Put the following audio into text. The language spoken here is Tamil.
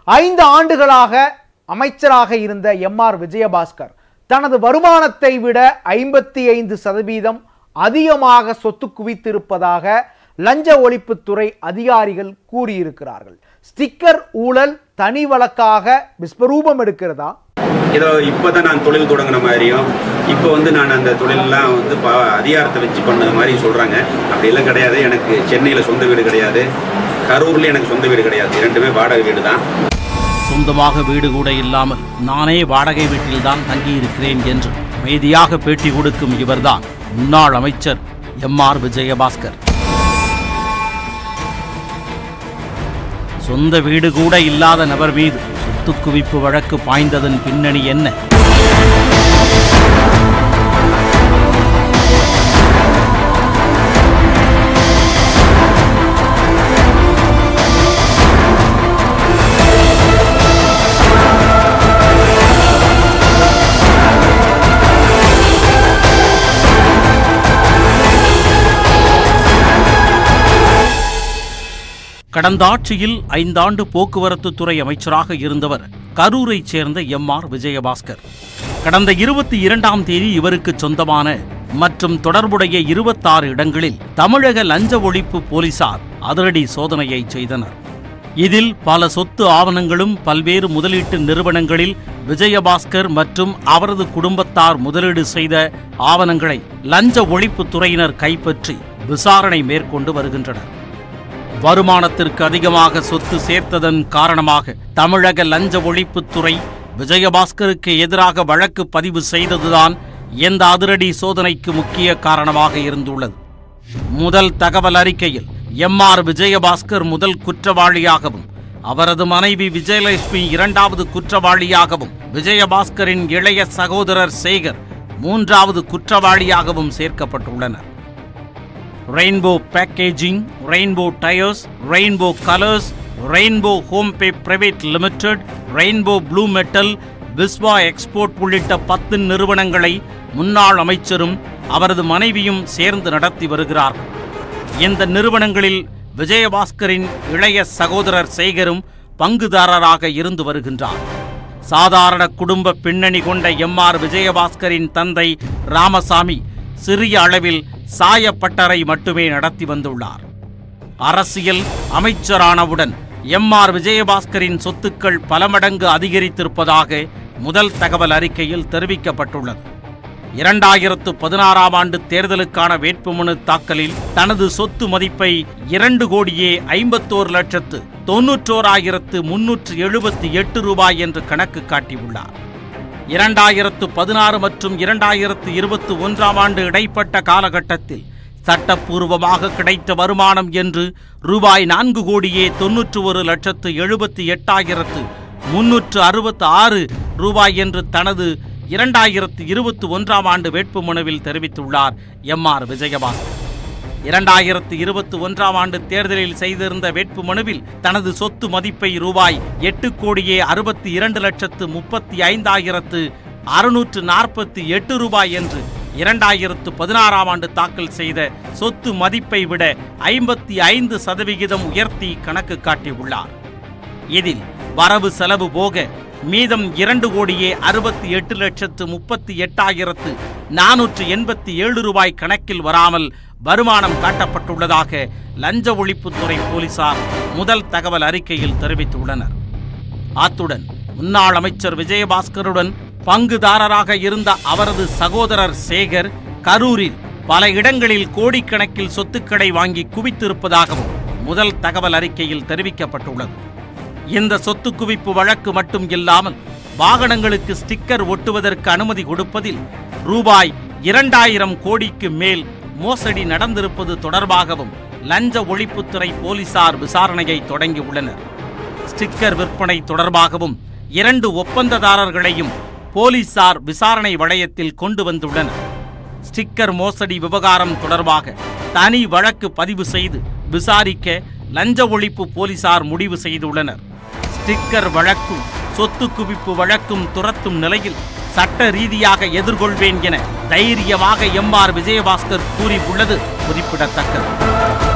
ஐந்து ஆண்டுகளாக அமைச்சராக இருந்த எம் ஆர் விஜயபாஸ்கர் தனது வருமானத்தை விட ஐம்பத்தி ஐந்து சதவீதம் அதிகமாக சொத்து குவித்திருப்பதாக லஞ்ச ஒழிப்புத்துறை அதிகாரிகள் கூறியிருக்கிறார்கள் ஸ்டிக்கர் ஊழல் தனி வழக்காக விஸ்வரூபம் எடுக்கிறதா ஏதோ இப்போ தான் நான் தொழில் தொடங்கின மாதிரியும் இப்போ வந்து நான் அந்த தொழிலெல்லாம் வந்து பா அதிகாரத்தை வச்சு பண்ணது மாதிரி சொல்கிறாங்க அப்படியெல்லாம் கிடையாது எனக்கு சென்னையில் சொந்த வீடு கிடையாது கரூரில் எனக்கு சொந்த வீடு கிடையாது இரண்டுமே வாடகை வீடு தான் சொந்தமாக வீடு கூட இல்லாமல் நானே வாடகை வீட்டில்தான் தங்கியிருக்கிறேன் என்று அமைதியாக பேட்டி கொடுக்கும் இவர்தான் முன்னாள் அமைச்சர் எம் ஆர் விஜயபாஸ்கர் சொந்த வீடு கூட இல்லாத நபர் மீது சொத்து குவிப்பு வழக்கு பாய்ந்ததன் பின்னணி என்ன கடந்த ஆட்சியில் ஐந்தாண்டு போக்குவரத்து துறை அமைச்சராக இருந்தவர் கரூரைச் சேர்ந்த எம் ஆர் விஜயபாஸ்கர் கடந்த இருபத்தி இரண்டாம் தேதி இவருக்கு சொந்தமான மற்றும் தொடர்புடைய இருபத்தாறு இடங்களில் தமிழக லஞ்ச ஒழிப்பு போலீசார் அதிரடி சோதனையை செய்தனர் இதில் பல சொத்து ஆவணங்களும் பல்வேறு முதலீட்டு நிறுவனங்களில் விஜயபாஸ்கர் மற்றும் அவரது குடும்பத்தார் முதலீடு செய்த ஆவணங்களை லஞ்ச ஒழிப்புத் துறையினர் கைப்பற்றி விசாரணை மேற்கொண்டு வருகின்றனர் வருமானத்திற்கு அதிகமாக சொத்து சேர்த்ததன் காரணமாக தமிழக லஞ்ச ஒழிப்புத்துறை விஜயபாஸ்கருக்கு எதிராக வழக்கு பதிவு செய்ததுதான் இந்த அதிரடி சோதனைக்கு முக்கிய காரணமாக இருந்துள்ளது முதல் தகவல் அறிக்கையில் எம் ஆர் விஜயபாஸ்கர் முதல் குற்றவாளியாகவும் அவரது மனைவி விஜயலட்சுமி இரண்டாவது குற்றவாளியாகவும் விஜயபாஸ்கரின் இளைய சகோதரர் சேகர் மூன்றாவது குற்றவாளியாகவும் சேர்க்கப்பட்டுள்ளனர் rainbow packaging rainbow tyres rainbow colours rainbow home pay private limited rainbow blue metal Vishwa export உள்ளிட்ட பத்து நிறுவனங்களை முன்னாள் அமைச்சரும் அவரது மனைவியும் சேர்ந்து நடத்தி வருகிறார்கள் இந்த நிறுவனங்களில் விஜயபாஸ்கரின் இளைய சகோதரர் சேகரும் பங்குதாரராக இருந்து வருகின்றார் சாதாரண குடும்ப பின்னணி கொண்ட எம் ஆர் விஜயபாஸ்கரின் தந்தை ராமசாமி சிறிய அளவில் சாயப்பட்டறை மட்டுமே நடத்தி வந்துள்ளார் அரசியல் அமைச்சரானவுடன் எம் ஆர் விஜயபாஸ்கரின் சொத்துக்கள் பல மடங்கு அதிகரித்திருப்பதாக முதல் தகவல் அறிக்கையில் தெரிவிக்கப்பட்டுள்ளது இரண்டாயிரத்து பதினாறாம் ஆண்டு தேர்தலுக்கான வேட்புமனு தாக்கலில் தனது சொத்து மதிப்பை இரண்டு கோடியே ஐம்பத்தோரு லட்சத்து தொன்னூற்றோராயிரத்து முன்னூற்று எழுபத்தி எட்டு ரூபாய் என்று கணக்கு காட்டியுள்ளார் இரண்டாயிரத்து பதினாறு மற்றும் இரண்டாயிரத்து இருபத்தி ஒன்றாம் ஆண்டு இடைப்பட்ட காலகட்டத்தில் சட்டப்பூர்வமாக கிடைத்த வருமானம் என்று ரூபாய் நான்கு கோடியே தொன்னூற்று ஒரு லட்சத்து எழுபத்தி எட்டாயிரத்து முன்னூற்று அறுபத்து ஆறு ரூபாய் என்று தனது இரண்டாயிரத்து இருபத்தி ஒன்றாம் ஆண்டு வேட்புமனுவில் தெரிவித்துள்ளார் எம் ஆர் விஜயபாஸ்கர் இரண்டாயிரத்து இருபத்தி ஒன்றாம் ஆண்டு தேர்தலில் செய்திருந்த வேட்புமனுவில் தனது சொத்து மதிப்பை ரூபாய் எட்டு கோடியே அறுபத்தி இரண்டு லட்சத்து முப்பத்தி ஐந்தாயிரத்து அறுநூற்று நாற்பத்தி எட்டு ரூபாய் என்று இரண்டாயிரத்து பதினாறாம் ஆண்டு தாக்கல் செய்த சொத்து மதிப்பை விட ஐம்பத்தி ஐந்து சதவிகிதம் உயர்த்தி கணக்கு காட்டியுள்ளார் இதில் வரவு செலவு போக மீதம் இரண்டு கோடியே அறுபத்தி எட்டு லட்சத்து முப்பத்தி எட்டாயிரத்து நானூற்று எண்பத்தி ஏழு ரூபாய் கணக்கில் வராமல் வருமானம் காட்டப்பட்டுள்ளதாக லஞ்ச ஒழிப்புத்துறை போலீசார் முதல் தகவல் அறிக்கையில் தெரிவித்துள்ளனர் அத்துடன் முன்னாள் அமைச்சர் விஜயபாஸ்கருடன் பங்குதாரராக இருந்த அவரது சகோதரர் சேகர் கரூரில் பல இடங்களில் கோடிக்கணக்கில் சொத்துக்களை வாங்கி குவித்திருப்பதாகவும் முதல் தகவல் அறிக்கையில் தெரிவிக்கப்பட்டுள்ளது இந்த சொத்து குவிப்பு வழக்கு மட்டும் இல்லாமல் வாகனங்களுக்கு ஸ்டிக்கர் ஒட்டுவதற்கு அனுமதி கொடுப்பதில் ரூபாய் இரண்டாயிரம் கோடிக்கு மேல் மோசடி நடந்திருப்பது தொடர்பாகவும் லஞ்ச ஒழிப்புத்துறை போலீசார் விசாரணையை தொடங்கியுள்ளனர் ஸ்டிக்கர் விற்பனை தொடர்பாகவும் இரண்டு ஒப்பந்ததாரர்களையும் போலீசார் விசாரணை வளையத்தில் கொண்டு வந்துள்ளனர் ஸ்டிக்கர் மோசடி விவகாரம் தொடர்பாக தனி வழக்கு பதிவு செய்து விசாரிக்க லஞ்ச ஒழிப்பு போலீசார் முடிவு செய்துள்ளனர் ஸ்டிக்கர் வழக்கும் சொத்து குவிப்பு வழக்கும் துரத்தும் நிலையில் சட்ட ரீதியாக எதிர்கொள்வேன் என தைரியமாக எம் ஆர் விஜயபாஸ்கர் கூறியுள்ளது குறிப்பிடத்தக்கது